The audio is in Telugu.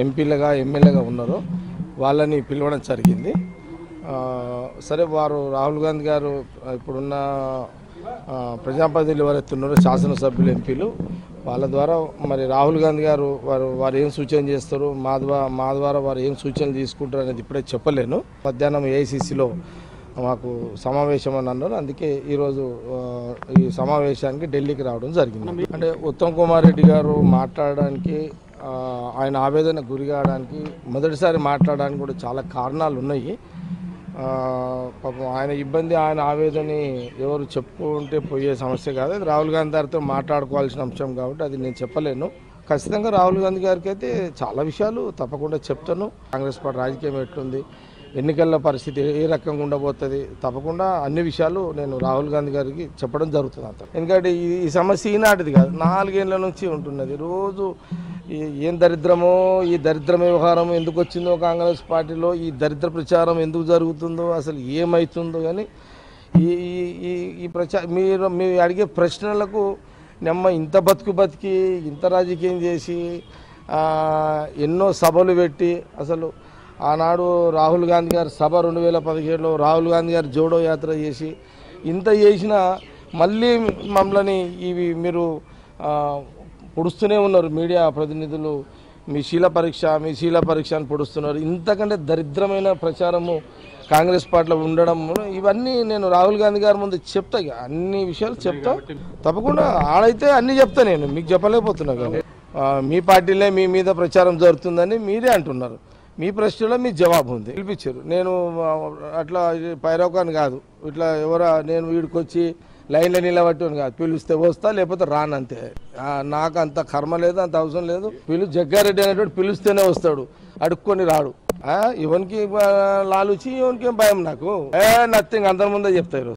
ఎంపీలుగా ఎమ్మెల్యేగా ఉన్నారో వాళ్ళని పిలవడం జరిగింది ఆ, సరే వారు రాహుల్ గాంధీ గారు ఇప్పుడున్న ఆ, ప్రజాప్రతినిధులు ఎవరైతే ఉన్నారో శాసనసభ్యులు ఎంపీలు వాళ్ళ ద్వారా మరి రాహుల్ గాంధీ గారు వారు వారు ఏం సూచన చేస్తారు మా ద్వారా మా ద్వారా వారు ఏం సూచనలు తీసుకుంటారు అనేది ఇప్పుడే చెప్పలేను మధ్యాహ్నం ఏఐసిసిలో మాకు సమావేశం అని అన్నారు అందుకే ఈరోజు ఆ, ఈ సమావేశానికి ఢిల్లీకి రావడం జరిగింది అంటే ఉత్తమ్ కుమార్ రెడ్డి గారు మాట్లాడడానికి ఆ, ఆయన ఆవేదన గురి కావడానికి మొదటిసారి మాట్లాడడానికి కూడా చాలా కారణాలు ఉన్నాయి ఆ, పాపం ఆయన ఇబ్బంది ఆయన ఆవేదని ఎవరు చెప్పుకుంటే పోయే సమస్య కాదు అది రాహుల్ గాంధీ గారితో మాట్లాడుకోవాల్సిన అంశం కాబట్టి అది నేను చెప్పలేను ఖచ్చితంగా రాహుల్ గాంధీ గారికి అయితే చాలా విషయాలు తప్పకుండా చెప్తాను కాంగ్రెస్ పార్టీ రాజకీయం ఎట్లుంది ఎన్నికల పరిస్థితి ఏ రకంగా ఉండబోతుంది తప్పకుండా అన్ని విషయాలు నేను రాహుల్ గాంధీ గారికి చెప్పడం జరుగుతుంది అంత ఎందుకంటే ఈ ఈ సమస్య ఈనాటిది కాదు నాలుగేళ్ల నుంచి ఉంటున్నది రోజు ఈ- ఏం దరిద్రమో ఈ దరిద్ర వ్యవహారం ఎందుకు వచ్చిందో కాంగ్రెస్ పార్టీలో ఈ దరిద్ర ప్రచారం ఎందుకు జరుగుతుందో అసలు ఏమవుతుందో కానీ ఈ ఈ- ఈ ఈ ప్రచా మీరు మీరు అడిగే ప్రశ్నలకు నెమ్మ ఇంత బతుకు బతికి ఇంత రాజకీయం చేసి ఆ, ఎన్నో సభలు పెట్టి అసలు ఆనాడు రాహుల్ గాంధీ గారు సభ రెండు వేల పదిహేడులో రాహుల్ గాంధీ గారు జోడో యాత్ర చేసి ఇంత చేసినా మళ్ళీ మమ్మల్ని ఇవి మీరు ఆ, పొడుస్తూనే ఉన్నారు మీడియా ప్రతినిధులు మీ శీల పరీక్ష మీ శీల పరీక్ష అని పొడుస్తున్నారు ఇంతకంటే దరిద్రమైన ప్రచారము కాంగ్రెస్ పార్టీలో ఉండడం ఇవన్నీ నేను రాహుల్ గాంధీ గారి ముందు చెప్తా ఇక అన్ని విషయాలు చెప్తా తప్పకుండా ఆడైతే అన్ని చెప్తా నేను మీకు చెప్పలేకపోతున్నా కానీ ఆ, మీ పార్టీలే మీ మీద ప్రచారం జరుగుతుందని మీరే అంటున్నారు మీ ప్రశ్నలో మీ జవాబు ఉంది పిలిపించారు నేను ఆ, అట్లా పైరవకాన్ని కాదు ఇట్లా ఎవరా నేను వీడికి వచ్చి లైన్లో నిలబట్టుని కాదు పిలిస్తే వస్తా లేకపోతే రానంతే ఆ, నాకు అంత కర్మ లేదు అంత అవసరం లేదు పిలు జగ్గారెడ్డి అనేటువంటి పిలిస్తేనే వస్తాడు అడుక్కొని రాడు ఆ, ఇవనికి ఆ, లాలుచి ఇవనికి భయం నాకు ఏ నథింగ్ అందరి ముందే చెప్తారు